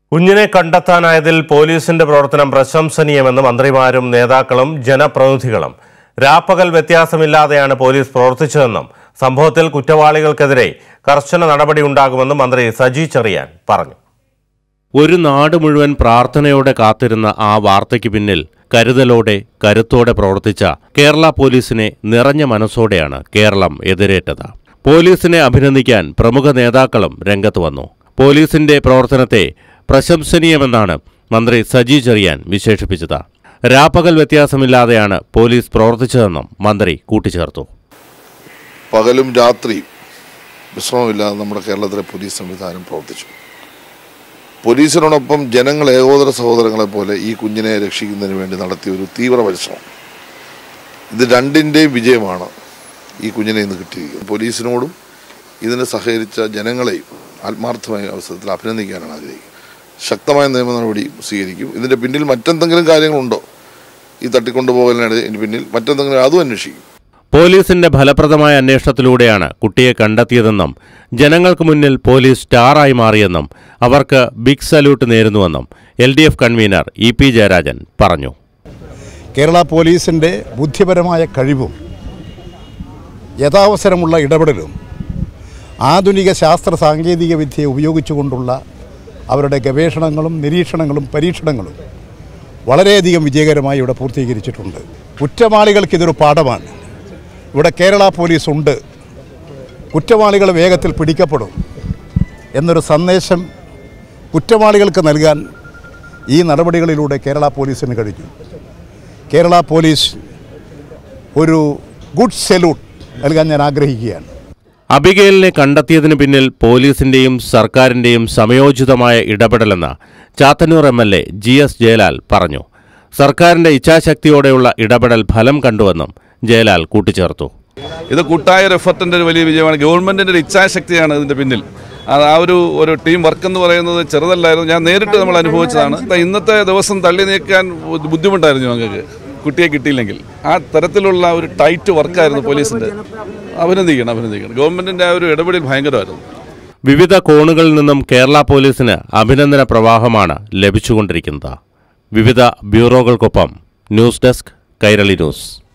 കുഞ്ഞിനെ കണ്ടെത്താനായതിൽ പോലീസിന്റെ പ്രവർത്തനം പ്രശംസനീയമെന്ന് മന്ത്രിമാരും നേതാക്കളും ജനപ്രതിനിധികളും രാപ്പകൽ വ്യത്യാസമില്ലാതെയാണ് പോലീസ് പ്രവർത്തിച്ചതെന്നും സംഭവത്തിൽ കുറ്റവാളികൾക്കെതിരെ കർശന നടപടിയുണ്ടാകുമെന്നും മന്ത്രി സജി ചെറിയാൻ പറഞ്ഞു ഒരു നാട് മുഴുവൻ പ്രാർത്ഥനയോടെ കാത്തിരുന്ന ആ വാർത്തയ്ക്ക് പിന്നിൽ കരുതലോടെ കരുത്തോടെ പ്രവർത്തിച്ച കേരള പോലീസിനെ നിറഞ്ഞ മനസ്സോടെയാണ് കേരളം എതിരേറ്റത് പോലീസിനെ അഭിനന്ദിക്കാൻ പ്രമുഖ നേതാക്കളും രംഗത്ത് വന്നു പോലീസിന്റെ പ്രവർത്തനത്തെ പ്രശംസനീയമെന്നാണ് മന്ത്രി സജി ചെറിയാൻ വിശേഷിപ്പിച്ചത് രാപ്പകൽ വ്യത്യാസമില്ലാതെയാണ് പോലീസ് പ്രവർത്തിച്ചതെന്നും മന്ത്രി കൂട്ടിച്ചേർത്തു പകലും രാത്രിയും വിശ്രമമില്ലാതെ നമ്മുടെ കേരളത്തിലെ പോലീസ് സംവിധാനം പ്രവർത്തിച്ചു പോലീസിനോടൊപ്പം ജനങ്ങൾ ഏകോദര സഹോദരങ്ങളെ പോലെ ഈ കുഞ്ഞിനെ രക്ഷിക്കുന്നതിന് വേണ്ടി നടത്തിയ ഒരു തീവ്ര പരിശ്രമം ഇത് രണ്ടിൻ്റെയും വിജയമാണ് ഈ കുഞ്ഞിനെ ഇന്ന് കിട്ടിയിരിക്കുന്നത് പോലീസിനോടും ഇതിന് സഹകരിച്ച ജനങ്ങളെയും ആത്മാർത്ഥമായ അവസരത്തിൽ അഭിനന്ദിക്കാനാണ് ആഗ്രഹിക്കുന്നത് ശക്തമായ നിയമ നടപടി സ്വീകരിക്കും ഇതിൻ്റെ പിന്നിൽ മറ്റെന്തെങ്കിലും കാര്യങ്ങളുണ്ടോ ഈ തട്ടിക്കൊണ്ടുപോകലിനിടെ ഇതിന് പിന്നിൽ മറ്റെന്തെങ്കിലും അതും അന്വേഷിക്കും പോലീസിന്റെ ഫലപ്രദമായ അന്വേഷണത്തിലൂടെയാണ് കുട്ടിയെ കണ്ടെത്തിയതെന്നും ജനങ്ങൾക്ക് മുന്നിൽ പോലീസ് സ്റ്റാറായി മാറിയെന്നും അവർക്ക് ബിഗ് സല്യൂട്ട് നേരുന്നുവെന്നും L D F convener E P Jayarajan പറഞ്ഞു കേരള പോലീസിൻ്റെ ബുദ്ധിപരമായ കഴിവും യഥാവസരമുള്ള ഇടപെടലും ആധുനിക ശാസ്ത്ര സാങ്കേതിക വിദ്യ ഉപയോഗിച്ചുകൊണ്ടുള്ള അവരുടെ ഗവേഷണങ്ങളും നിരീക്ഷണങ്ങളും പരീക്ഷണങ്ങളും വളരെയധികം വിജയകരമായി ഇവിടെ പൂർത്തീകരിച്ചിട്ടുണ്ട് കുറ്റവാളികൾക്കിതൊരു പാഠമാണ് ഇവിടെ കേരള പോലീസ് ഉണ്ട് കുറ്റവാളികൾ വേഗത്തിൽ പിടിക്കപ്പെടും എന്നൊരു സന്ദേശം കുറ്റവാളികൾക്ക് നൽകാൻ ഈ നടപടികളിലൂടെ കേരള പോലീസിന് കഴിഞ്ഞു കേരള പോലീസ് ഒരു ഗുഡ് സല്യൂട്ട് നൽകാൻ ഞാൻ ആഗ്രഹിക്കുകയാണ് അബിഗേലിനെ കണ്ടെത്തിയതിന് പിന്നിൽ പോലീസിന്റെയും സർക്കാരിന്റെയും സമയോചിതമായ ഇടപെടലെന്ന് Chathannoor M L A G S Jayalal പറഞ്ഞു സർക്കാരിന്റെ ഇച്ഛാശക്തിയോടെയുള്ള ഇടപെടൽ ഫലം കണ്ടുവെന്നും ജയലാൽ കൂട്ടിച്ചേർത്തു ഇത് കൂട്ടായ ഒരു എഫർട്ടിൻ്റെ ഒരു വലിയ വിജയമാണ് ഗവൺമെൻറ്റിൻ്റെ ഒരു ഇച്ഛാശക്തിയാണ് ഇതിൻ്റെ പിന്നിൽ അത് ആ ഒരു ഒരു ടീം വർക്ക് എന്ന് പറയുന്നത് ചെറുതല്ലായിരുന്നു ഞാൻ നേരിട്ട് നമ്മൾ അനുഭവിച്ചതാണ് ഇന്നത്തെ ദിവസം തള്ളി നീക്കാൻ ബു- ബുദ്ധിമുട്ടായിരുന്നു ഞങ്ങൾക്ക് കുട്ടിയെ കിട്ടിയില്ലെങ്കിൽ ആ തരത്തിലുള്ള ഒരു ടൈറ്റ് വർക്കായിരുന്നു പോലീസിൻ്റെ അഭിനന്ദിക്കണം അഭിനന്ദിക്കണം ഗവൺമെൻറ്റിൻ്റെ ആ ഒരു ഇടപെടൽ ഭയങ്കരമായിരുന്നു വിവിധ കോണുകളിൽ നിന്നും കേരള പോലീസിന് അഭിനന്ദന പ്രവാഹമാണ് ലഭിച്ചുകൊണ്ടിരിക്കുന്നത് വിവിധ ബ്യൂറോകൾക്കൊപ്പം ന്യൂസ് ഡെസ്ക് കൈരളി ന്യൂസ്